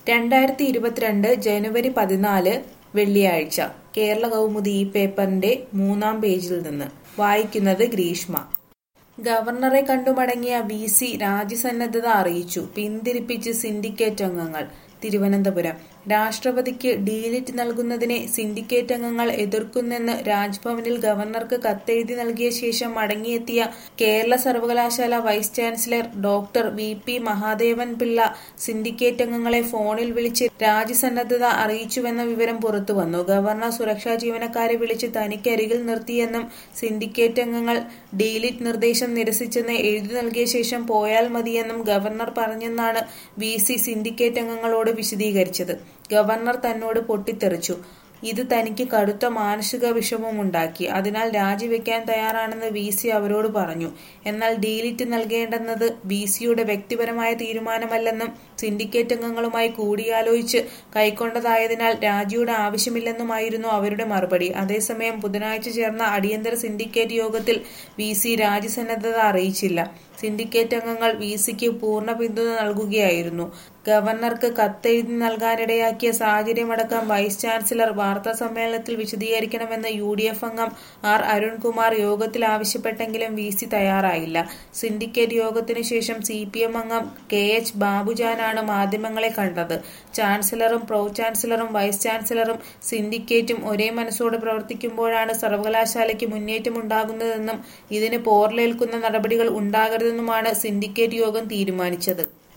രണ്ടായിരത്തി ഇരുപത്തിരണ്ട് ജനുവരി പതിനാല് വെള്ളിയാഴ്ച കേരള കൗമുദി ഈ പേപ്പറിന്റെ മൂന്നാം പേജിൽ നിന്ന് വായിക്കുന്നത് ഗ്രീഷ്മ ഗവർണറെ കണ്ടു മടങ്ങിയ വി സി രാജ്യസന്നദ്ധത അറിയിച്ചു പിന്തിരിപ്പിച്ച് സിൻഡിക്കേറ്റ് അംഗങ്ങൾ തിരുവനന്തപുരം രാഷ്ട്രപതിക്ക് ഡീലിറ്റ് നൽകുന്നതിനെ സിൻഡിക്കേറ്റ് അംഗങ്ങൾ എതിർക്കുന്നെന്ന് രാജ്ഭവനിൽ ഗവർണർക്ക് കത്തെഴുതി നൽകിയ ശേഷം മടങ്ങിയെത്തിയ കേരള സർവകലാശാല vice chancellor doctor V P Mahadevan Pillai syndicate അംഗങ്ങളെ ഫോണിൽ വിളിച്ച് രാജ്യസന്നദ്ധത അറിയിച്ചുവെന്ന വിവരം പുറത്തുവന്നു ഗവർണർ സുരക്ഷാ ജീവനക്കാരെ വിളിച്ച് തനിക്കരികിൽ നിർത്തിയെന്നും സിൻഡിക്കേറ്റ് അംഗങ്ങൾ ഡീലിറ്റ് നിർദ്ദേശം നിരസിച്ചെന്ന് എഴുതി നൽകിയ ശേഷം പോയാൽ മതിയെന്നും ഗവർണർ പറഞ്ഞെന്നാണ് വി സി സിൻഡിക്കേറ്റ് അംഗങ്ങളോട് വിശദീകരിച്ചത് ഗവർണർ തന്നോട് പൊട്ടിത്തെറിച്ചു ഇത് തനിക്ക് കടുത്ത മാനസിക വിഷമമുണ്ടാക്കി അതിനാൽ രാജിവെക്കാൻ തയ്യാറാണെന്ന് വി സി അവരോട് പറഞ്ഞു എന്നാൽ ഡീലിറ്റ് നൽകേണ്ടെന്നത് വി സിയുടെ വ്യക്തിപരമായ തീരുമാനമല്ലെന്നും സിൻഡിക്കേറ്റ് അംഗങ്ങളുമായി കൂടിയാലോചിച്ച് കൈക്കൊണ്ടതായതിനാൽ രാജിയുടെ ആവശ്യമില്ലെന്നുമായിരുന്നു അവരുടെ മറുപടി അതേസമയം ബുധനാഴ്ച ചേർന്ന അടിയന്തര സിൻഡിക്കേറ്റ് യോഗത്തിൽ വി സി രാജിസന്നദ്ധത അറിയിച്ചില്ല സിൻഡിക്കേറ്റ് അംഗങ്ങൾ വി സിക്ക് പൂർണ്ണ പിന്തുണ നൽകുകയായിരുന്നു ഗവർണർക്ക് കത്തെഴുതി നൽകാനിടയാക്കിയ സാഹചര്യമടക്കം വൈസ് ചാൻസലർ വാർത്താ സമ്മേളനത്തിൽ വിശദീകരിക്കണമെന്ന് യു ഡി എഫ് അംഗം ആർ അരുൺകുമാർ യോഗത്തിൽ ആവശ്യപ്പെട്ടെങ്കിലും വി സി തയ്യാറായില്ല സിൻഡിക്കേറ്റ് യോഗത്തിനു ശേഷം സി പി എം അംഗം കെ എച്ച് ബാബുജാനാണ് മാധ്യമങ്ങളെ കണ്ടത് ചാൻസലറും പ്രോ ചാൻസലറും വൈസ് ചാൻസലറും സിൻഡിക്കേറ്റും ഒരേ മനസ്സോടെ പ്രവർത്തിക്കുമ്പോഴാണ് സർവകലാശാലയ്ക്ക് മുന്നേറ്റമുണ്ടാകുന്നതെന്നും ഇതിന് പോർലേൽക്കുന്ന നടപടികൾ ഉണ്ടാകരുതെന്നുമാണ് സിൻഡിക്കേറ്റ് യോഗം തീരുമാനിച്ചത്